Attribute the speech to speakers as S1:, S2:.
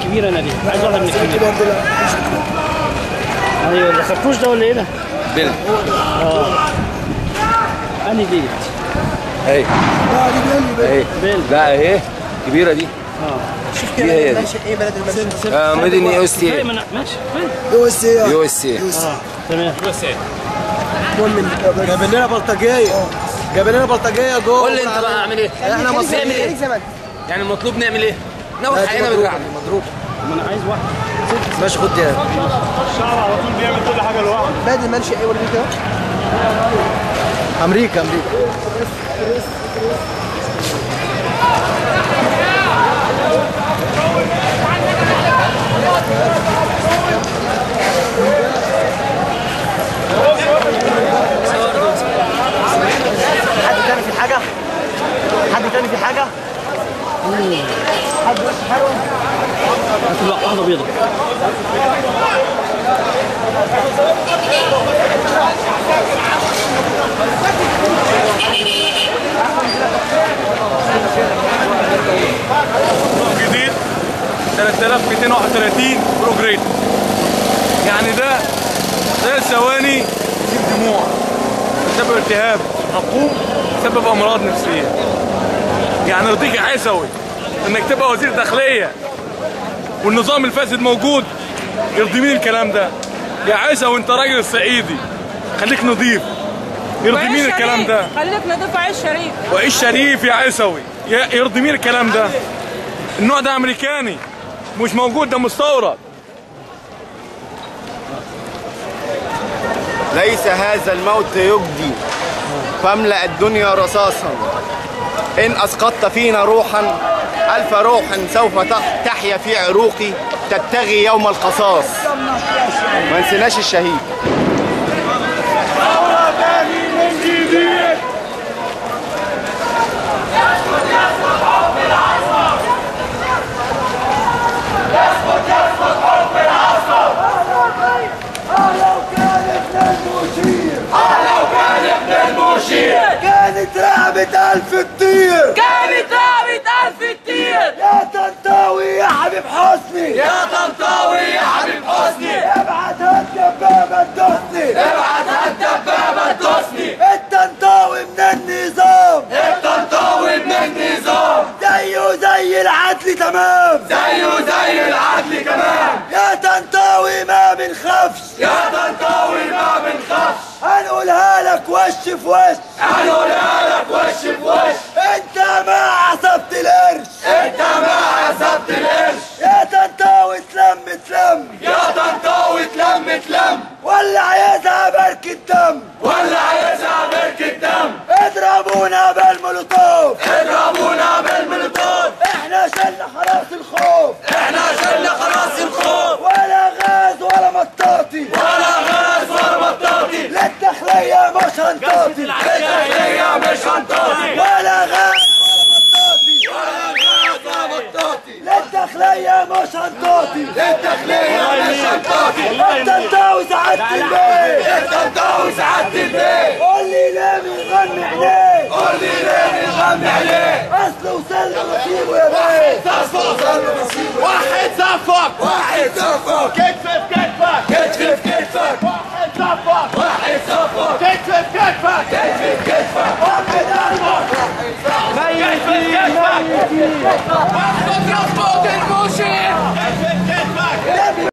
S1: الكبيره انا دي عايز واحده من الكبيره
S2: برضه لا مش
S1: ايوه ده خربوش ده ولا ايه ده؟
S3: بيل
S1: انهي دي؟
S3: اهي
S2: لا دي بيلي بيلي
S3: اهي
S1: بيل.
S3: لا اهي كبيره دي
S1: اه
S2: شوف
S3: دي هي
S2: كده
S3: دي.
S2: ماشي ايه بلد المنشأ
S3: آه ميد ان يو اس
S1: طيب
S3: تي
S1: انا ماشي طيب.
S2: يو اس اي
S3: يو اس اي
S1: اه تمام
S2: المهم من
S4: جايبين لنا بلطجيه جايبين لنا بلطجيه جوه
S3: قول لي انت بقى اعمل ايه؟ احنا مصر نعمل ايه؟ يعني المطلوب نعمل ايه؟ ناخد حقنا بالرعب
S4: مضروب
S1: ما انا عايز واحده
S4: ماشي خد دي
S2: بلد المنشأ ايه وريني كده
S4: امريكا امريكا
S2: حد تاني في حاجة؟ حد تاني في حاجة؟ حد بس حلو
S1: هات لي واحده بيضه
S5: جديد 3231 بروجريد يعني ده ده ثواني يجيب دموع بسبب التهاب حقوق بسبب امراض نفسيه يعني يرضيك يا عيسوي انك تبقى وزير داخليه والنظام الفاسد موجود يرضي مين الكلام ده يا عيسوي انت راجل صعيدي خليك نظيف يرضي مين الكلام ده
S6: خليك نضيف عيش شريف
S5: وعيش شريف يا عيسوي يا- يرضي مين الكلام ده النوع ده امريكاني مش موجود ده مستورد
S7: ليس هذا الموت يجدي فاملأ الدنيا رصاصا إن أسقطت فينا روحا ألف روح سوف تح- تحيا في عروقي تبتغي يوم القصاص ما نسيناش الشهيد
S2: كانت رقبة ألف تطير
S6: كانت رقبة ألف التير
S2: يا طنطاوي يا حبيب حسني
S6: يا طنطاوي يا حبيب حسني
S2: ابعت هالدبابة تدوسني
S6: ابعت هالدبابة تدوسني
S2: الطنطاوي من النظام
S6: الطنطاوي من النظام
S2: زيه زي العدل تمام
S6: زيه زي العدل كمان
S2: يا طنطاوي ما بنخافش
S6: يا طنطاوي ما بنخافش
S2: هنقولها لك وش في وش
S6: هنقولها لك وش في وش
S2: انت ما عصبت القرش
S6: انت ما عصبت القرش
S2: يا طنطاوي تلم تلم
S6: يا طنطاوي تلم تلم
S2: ولا عايزها بركة دم
S6: ولا عايزها بركة دم
S2: اضربونا بالمولوتوف
S6: اضربونا بالملطوط
S2: احنا شلنا خلاص الخوف
S6: احنا شلنا خلاص الخوف
S2: ولا غاز ولا مطاطي
S6: ولا غاز ولا بطاطي
S2: لا الداخلية مش هنطاطي
S6: الداخلية مش هنطاطي
S2: ولا غاز ولا مطاطي
S6: ولا غاز ولا بطاطي
S2: لا الداخلية مش هنطاطي
S6: الداخلية مش هنطاطي
S2: انت انتاوي سعادة البيت
S6: الطنطاوي سعادة البيت
S2: قول لي ليه بنغمي عينيه
S6: قول لي ليه بنغمي عليه
S2: اصل وصلنا نصيبه يا بيه
S6: واحد صفك واحد صفك كتف في كتفك كتف في كتفك واحد صفك واحد صفك كتف في كتفك كتف في كتفك واحد قلبك كتف في كتفك